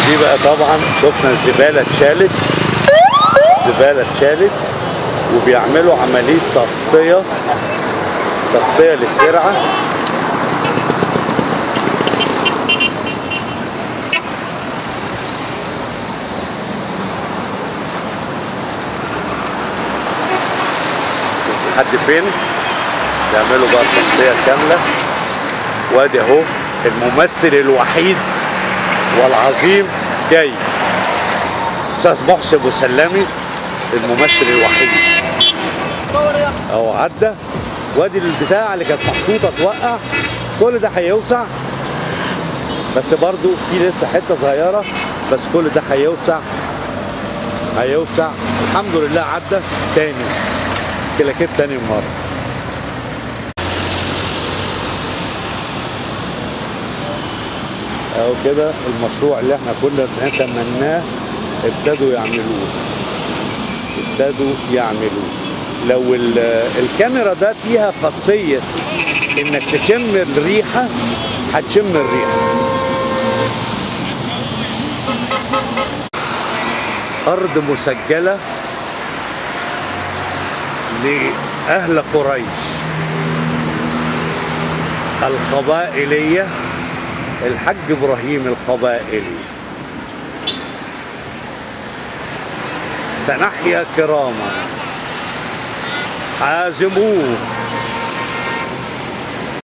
دي بقى طبعا شفنا الزبالة اتشالت الزبالة اتشالت وبيعملوا عملية تغطية تغطية للترعة لحد فين يعملوا بقى التغطية كاملة وادي اهو الممثل الوحيد والعظيم جاي استاذ محسن مسلمي الممثل الوحيد اهو عدى وادي البتاع اللي كانت محطوطه توقع كل ده هيوسع بس برضو في لسه حته صغيره بس كل ده هيوسع هيوسع الحمد لله عدى تاني كلاكيت تاني مره اهو كده المشروع اللي احنا كنا بنتمناه ابتدوا يعملوه ابتدوا يعملوه لو ال- الكاميرا ده فيها خاصية انك تشم الريحة هتشم الريحة أرض مسجلة لأهل قريش القبائلية الحج إبراهيم القبائلي فنحيا كراما عازموه